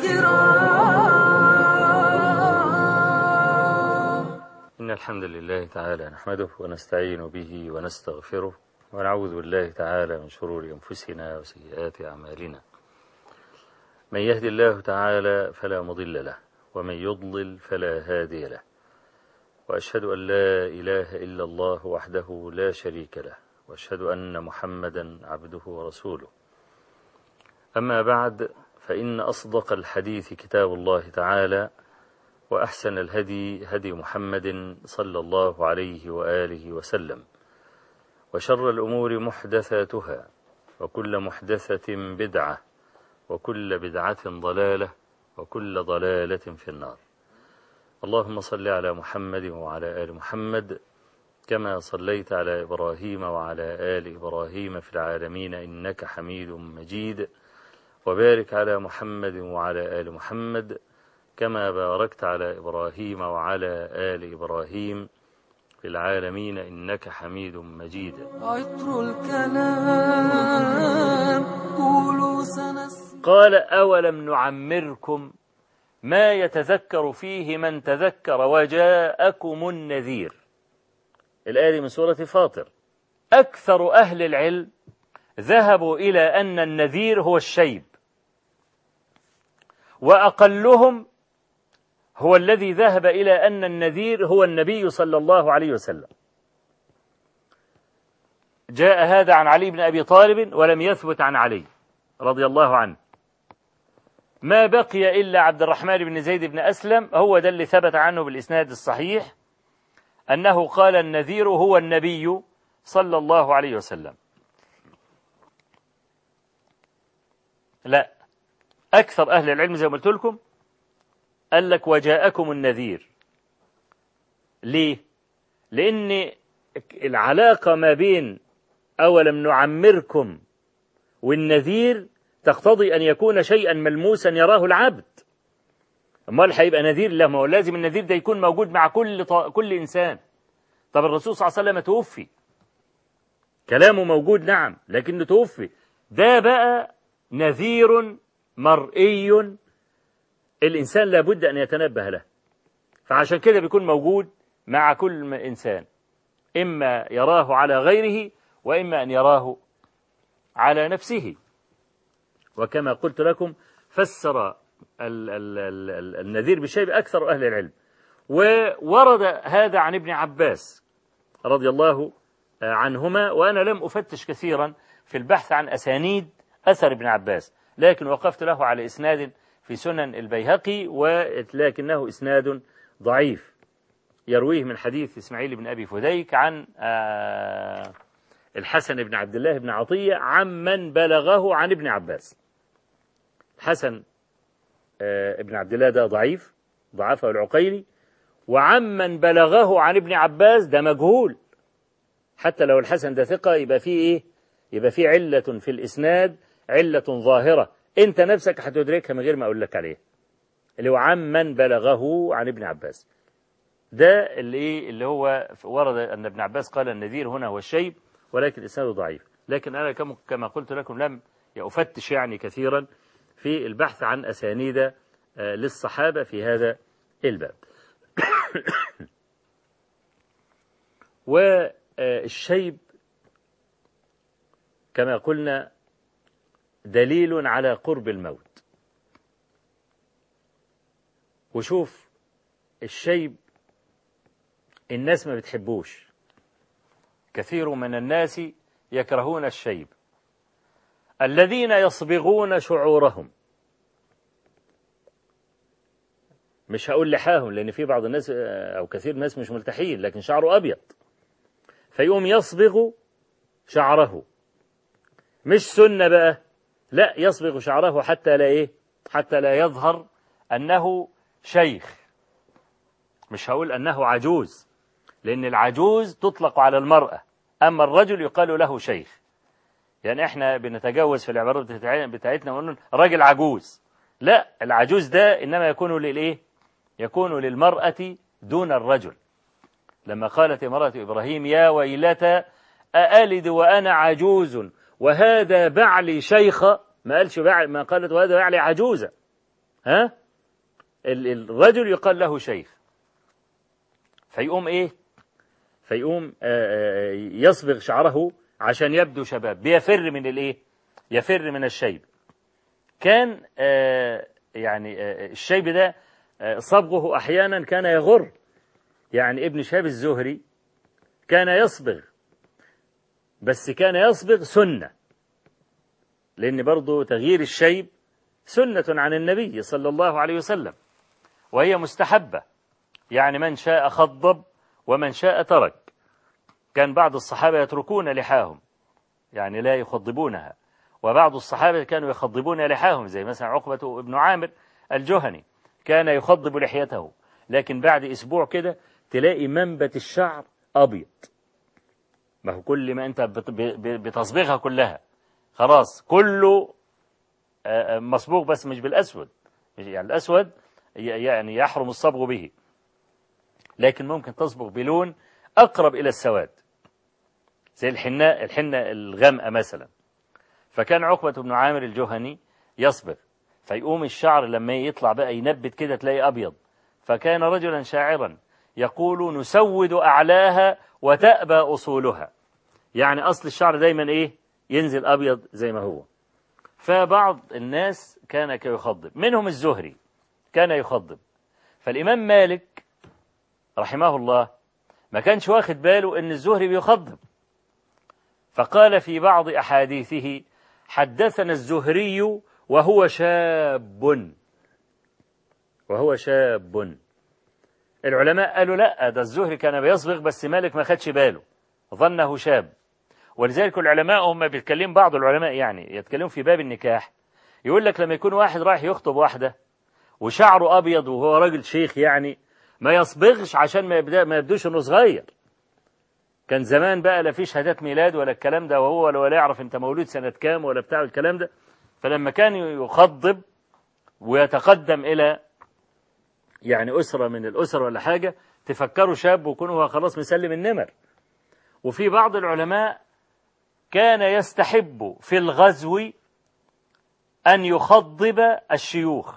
الكرام إن الحمد لله تعالى نحمده ونستعين به ونستغفره ونعوذ بالله تعالى من شرور أنفسنا وسيئات أعمالنا من يهد الله تعالى فلا مضل له ومن يضلل فلا هادي له وأشهد أن لا إله إلا الله وحده لا شريك له وأشهد أن محمدا عبده ورسوله أما بعد فإن أصدق الحديث كتاب الله تعالى وأحسن الهدي هدي محمد صلى الله عليه وآله وسلم وشر الأمور محدثاتها وكل محدثة بدعة وكل بدعة ضلالة وكل ضلالة في النار اللهم صل على محمد وعلى آل محمد كما صليت على إبراهيم وعلى آل إبراهيم في العالمين إنك حميد مجيد وبارك على محمد وعلى آل محمد كما باركت على إبراهيم وعلى آل إبراهيم في العالمين إنك حميد مجيد عطر الكلام قولوا سنسمع قال أولم نعمركم ما يتذكر فيه من تذكر وجاءكم النذير الآية دي من سورة فاطر أكثر أهل العلم ذهبوا إلى أن النذير هو الشيب وأقلهم هو الذي ذهب إلى أن النذير هو النبي صلى الله عليه وسلم جاء هذا عن علي بن أبي طالب ولم يثبت عن علي رضي الله عنه ما بقي إلا عبد الرحمن بن زيد بن أسلم هو ده اللي ثبت عنه بالإسناد الصحيح أنه قال النذير هو النبي صلى الله عليه وسلم لا أكثر أهل العلم زي ما قلت لكم قال لك وجاءكم النذير ليه لأن العلاقة ما بين أولم نعمركم والنذير تقتضي أن يكون شيئا ملموسا يراه العبد امال هيبقى نذير لا ما هو لازم النذير ده يكون موجود مع كل ط... كل إنسان طب الرسول صلى الله عليه وسلم توفي كلامه موجود نعم لكنه توفي ده بقى نذير مرئي الإنسان لابد أن يتنبه له فعشان كده بيكون موجود مع كل إنسان إما يراه على غيره وإما أن يراه على نفسه وكما قلت لكم فسر ال ال ال النذير بالشيء أكثر أهل العلم وورد هذا عن ابن عباس رضي الله عنهما وأنا لم أفتش كثيرا في البحث عن أسانيد أثر ابن عباس لكن وقفت له على إسناد في سنن البيهقي ولكنه إسناد ضعيف يرويه من حديث إسماعيل بن أبي فديك عن الحسن بن عبد الله بن عطية عمن بلغه عن ابن عباس الحسن ابن عبد الله ده ضعيف ضعفه العقيلي وعمن بلغه عن ابن عباس ده مجهول حتى لو الحسن ده ثقة يبقى فيه إيه يبقى فيه علة في الإسناد علة ظاهرة أنت نفسك هتدركها من غير ما أقول لك عليه اللي هو عمن بلغه عن ابن عباس ده اللي إيه اللي هو ورد أن ابن عباس قال النذير هنا هو الشيب ولكن إسناده ضعيف لكن أنا كما قلت لكم لم أفتش يعني كثيرا في البحث عن أسانيد للصحابة في هذا الباب والشيب كما قلنا دليل على قرب الموت وشوف الشيب الناس ما بتحبوش كثير من الناس يكرهون الشيب الذين يصبغون شعورهم مش هقول لحاهم لأن في بعض الناس أو كثير الناس مش ملتحين لكن شعره أبيض فيقوم يصبغ شعره مش سنة بقى لا يصبغ شعره حتى لا إيه حتى لا يظهر أنه شيخ مش هقول أنه عجوز لأن العجوز تطلق على المرأة أما الرجل يقال له شيخ يعني احنا بنتجاوز في العبارات بتاعتنا ونقول راجل عجوز لا العجوز ده إنما يكون للإيه يكون للمرأة دون الرجل لما قالت امرأة إبراهيم يا ويلتى أألد وأنا عجوز وهذا بعلي شيخة ما قالش بعلي ما قالت وهذا بعلي عجوزة ها ال- الرجل يقال له شيخ فيقوم ايه فيقوم آه، آه، يصبغ شعره عشان يبدو شباب بيفر من الايه يفر من الشيب كان آه، يعني آه، الشيب ده آه، صبغه احيانا كان يغر يعني ابن شهاب الزهري كان يصبغ بس كان يصبغ سنه لان برضه تغيير الشيب سنه عن النبي صلى الله عليه وسلم وهي مستحبه يعني من شاء خضب ومن شاء ترك كان بعض الصحابة يتركون لحاهم يعني لا يخضبونها وبعض الصحابة كانوا يخضبون لحاهم زي مثلا عقبة بن عامر الجهني كان يخضب لحيته لكن بعد أسبوع كده تلاقي منبت الشعر أبيض ما هو كل ما أنت بت- ب- بتصبغها كلها خلاص كله آه، آه، مصبوغ بس مش بالأسود مش- يعني الأسود ي- يعني يحرم الصبغ به لكن ممكن تصبغ بلون أقرب إلى السواد زي الحناء الحنة الغامقة مثلا فكان عقبة بن عامر الجهني يصبغ فيقوم الشعر لما يطلع بقى ينبت كده تلاقي أبيض فكان رجلا شاعرا يقول نسود أعلاها وتأبى أصولها يعني أصل الشعر دايما إيه ينزل أبيض زي ما هو فبعض الناس كان يخضب منهم الزهري كان يخضب فالإمام مالك رحمه الله ما كانش واخد باله ان الزهري بيخضب فقال في بعض احاديثه حدثنا الزهري وهو شاب وهو شاب العلماء قالوا لا ده الزهري كان بيصبغ بس مالك ما خدش باله ظنه شاب ولذلك العلماء هم بيتكلموا بعض العلماء يعني يتكلموا في باب النكاح يقول لك لما يكون واحد رايح يخطب واحده وشعره ابيض وهو راجل شيخ يعني ما يصبغش عشان ما يبدا ما يبدوش انه صغير كان زمان بقى لا في شهادات ميلاد ولا الكلام ده وهو ولا ولا يعرف انت مولود سنه كام ولا بتاع الكلام ده فلما كان يخضب ويتقدم الى يعني اسره من الاسر ولا حاجه تفكروا شاب ويكون هو خلاص مسلم النمر وفي بعض العلماء كان يستحب في الغزو ان يخضب الشيوخ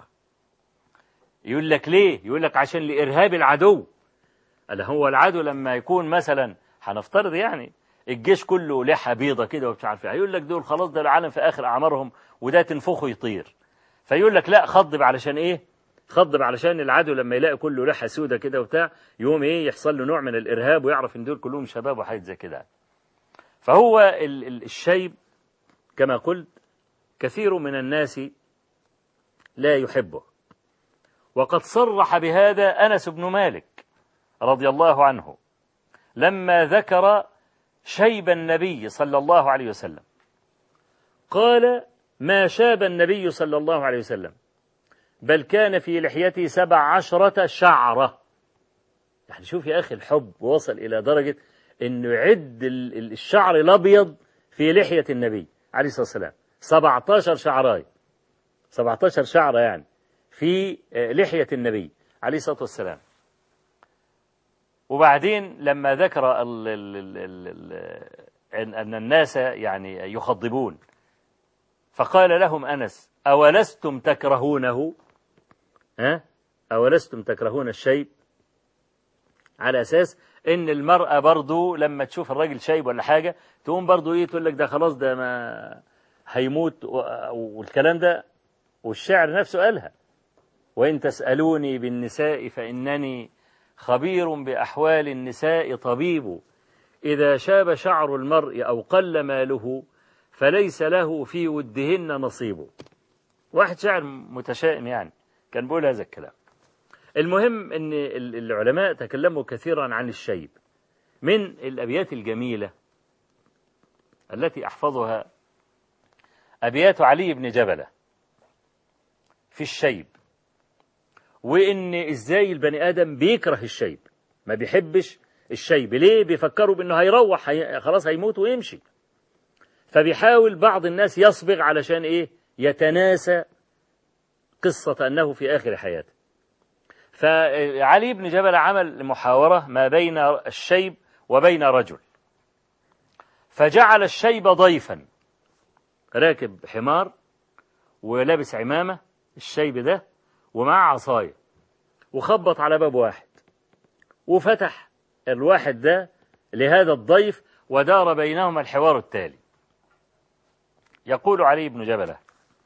يقول لك ليه يقول لك عشان لإرهاب العدو قال هو العدو لما يكون مثلا هنفترض يعني الجيش كله لحى بيضة كده ومش عارف ايه يقول لك دول خلاص ده العالم في آخر أعمارهم وده تنفخه يطير فيقول لك لا خضب علشان ايه خضب علشان العدو لما يلاقي كله لحى سودة كده وبتاع يقوم ايه يحصل له نوع من الإرهاب ويعرف ان دول كلهم شباب وحاجات زي كده فهو ال- ال- الشيب كما قلت كثير من الناس لا يحبه وقد صرح بهذا أنس بن مالك رضي الله عنه لما ذكر شيب النبي صلى الله عليه وسلم قال ما شاب النبي صلى الله عليه وسلم بل كان في لحيته سبع عشرة شعرة يعني شوف يا أخي الحب وصل إلى درجة أنه يعد ال- ال- الشعر الأبيض في لحية النبي عليه الصلاة والسلام 17 شعراي 17 شعرة يعني في لحية النبي عليه الصلاة والسلام وبعدين لما ذكر ال ال ال ال ال أن الناس يعني يخضبون فقال لهم أنس أولستم تكرهونه ها أولستم تكرهون الشيب على أساس إن المرأة برضو لما تشوف الراجل شيب ولا حاجة تقوم برضو إيه تقول لك ده خلاص ده ما هيموت و- والكلام ده والشعر نفسه قالها وإن تسألوني بالنساء فإنني خبير بأحوال النساء طبيب إذا شاب شعر المرء أو قل ماله فليس له في ودهن نصيب واحد شاعر متشائم يعني كان بيقول هذا الكلام المهم أن ال- العلماء تكلموا كثيرا عن الشيب من الأبيات الجميلة التي أحفظها أبيات علي بن جبلة في الشيب وان ازاي البني ادم بيكره الشيب ما بيحبش الشيب ليه بيفكروا بانه هيروح هي... خلاص هيموت ويمشي فبيحاول بعض الناس يصبغ علشان ايه يتناسى قصة انه في اخر حياته فعلي بن جبل عمل محاورة ما بين الشيب وبين رجل فجعل الشيب ضيفا راكب حمار ولابس عمامة الشيب ده ومعاه عصاية وخبط على باب واحد وفتح الواحد ده لهذا الضيف ودار بينهما الحوار التالي يقول علي بن جبلة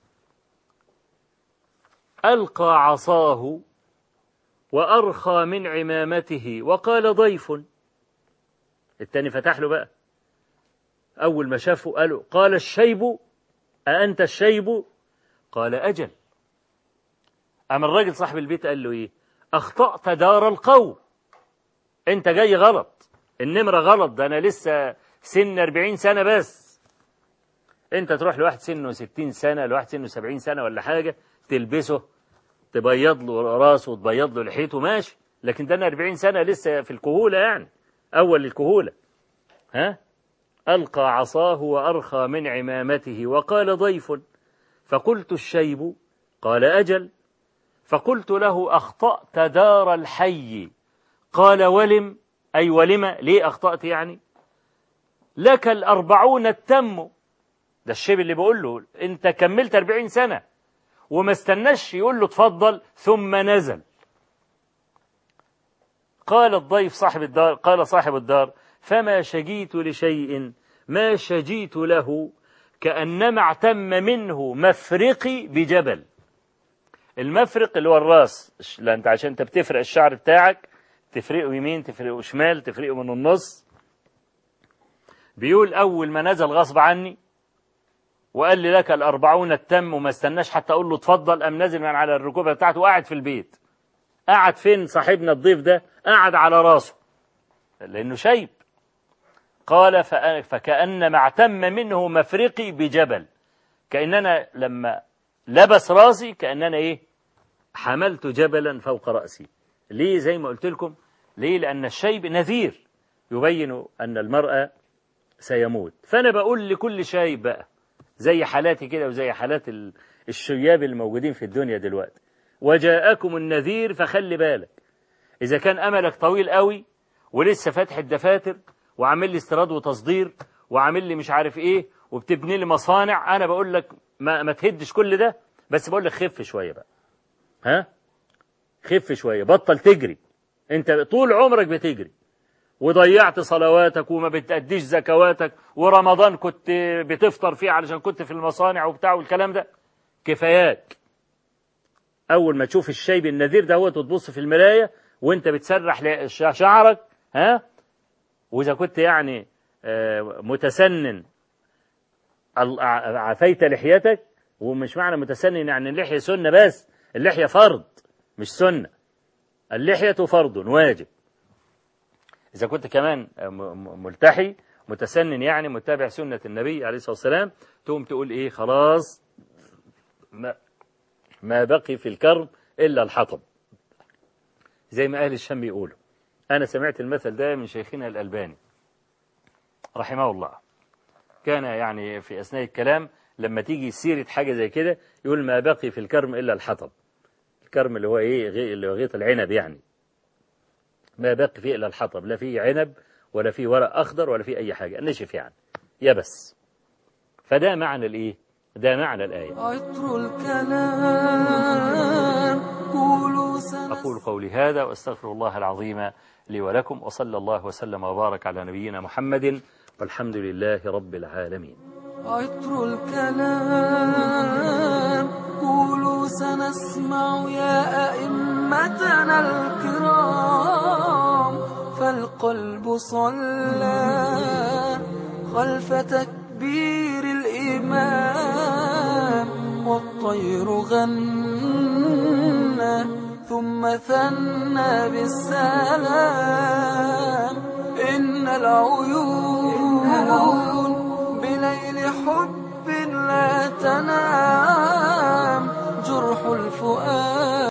ألقى عصاه وأرخى من عمامته وقال ضيف التاني فتح له بقى أول ما شافه قالوا قال الشيب أأنت الشيب قال أجل أما الراجل صاحب البيت قال له إيه أخطأت دار القوم أنت جاي غلط النمرة غلط ده أنا لسه سن 40 سنة بس أنت تروح لواحد سنه 60 سنة لواحد سنه 70 سنة ولا حاجة تلبسه تبيض له راسه وتبيض له لحيته ماشي لكن ده أنا 40 سنة لسه في الكهولة يعني أول الكهولة ها ألقى عصاه وأرخى من عمامته وقال ضيف فقلت الشيب قال أجل فقلت له أخطأت دار الحي قال ولم أي ولم ليه أخطأت يعني لك الأربعون التم ده الشيب اللي بقول له أنت كملت أربعين سنة وما استناش يقول له اتفضل ثم نزل قال الضيف صاحب الدار قال صاحب الدار فما شجيت لشيء ما شجيت له كأنما اعتم منه مفرقي بجبل المفرق اللي هو الراس لا انت عشان انت بتفرق الشعر بتاعك تفرقه يمين تفرقه شمال تفرقه من النص بيقول أول ما نزل غصب عني وقال لي لك الأربعون التم وما استناش حتى أقول له اتفضل أم نزل من على الركوبة بتاعته وقاعد في البيت قعد فين صاحبنا الضيف ده قعد على راسه لأنه شيب قال فكأن ما اعتم منه مفرقي بجبل كأننا لما لبس راسي كأننا إيه حملت جبلا فوق رأسي ليه زي ما قلت لكم ليه لأن الشيب نذير يبين أن المرأة سيموت فأنا بقول لكل شايب بقى زي حالاتي كده وزي حالات الشياب الموجودين في الدنيا دلوقتي وجاءكم النذير فخلي بالك إذا كان أملك طويل قوي ولسه فاتح الدفاتر وعامل لي استيراد وتصدير وعامل لي مش عارف ايه وبتبني لي مصانع انا بقول لك ما, ما تهدش كل ده بس بقول لك خف شويه بقى ها خف شويه بطل تجري انت طول عمرك بتجري وضيعت صلواتك وما بتأديش زكواتك ورمضان كنت بتفطر فيه علشان كنت في المصانع وبتاع والكلام ده كفاياك اول ما تشوف الشيب النذير ده هو تبص في المرايه وانت بتسرح شعرك ها واذا كنت يعني متسنن عفيت لحيتك ومش معنى متسنن يعني اللحيه سنه بس اللحيه فرض مش سنه اللحيه فرض واجب إذا كنت كمان ملتحي متسنن يعني متابع سنة النبي عليه الصلاة والسلام تقوم تقول إيه خلاص ما, ما بقي في الكرب إلا الحطب زي ما أهل الشام بيقولوا أنا سمعت المثل ده من شيخنا الألباني رحمه الله كان يعني في أثناء الكلام لما تيجي سيرة حاجة زي كده يقول ما بقي في الكرم إلا الحطب الكرم اللي هو إيه اللي هو غيط العنب يعني ما باقي فيه إلا الحطب لا فيه عنب ولا فيه ورق أخضر ولا فيه أي حاجة نشف يعني يبس فده معنى الإيه ده معنى الآية عطر الكلام قولوا سنس أقول قولي هذا وأستغفر الله العظيم لي ولكم وصلى الله وسلم وبارك على نبينا محمد والحمد لله رب العالمين عطر الكلام قولوا سنسمع يا أئمتنا الكرام فالقلب صلى خلف تكبير الإمام والطير غنى ثم ثنى بالسلام إن العيون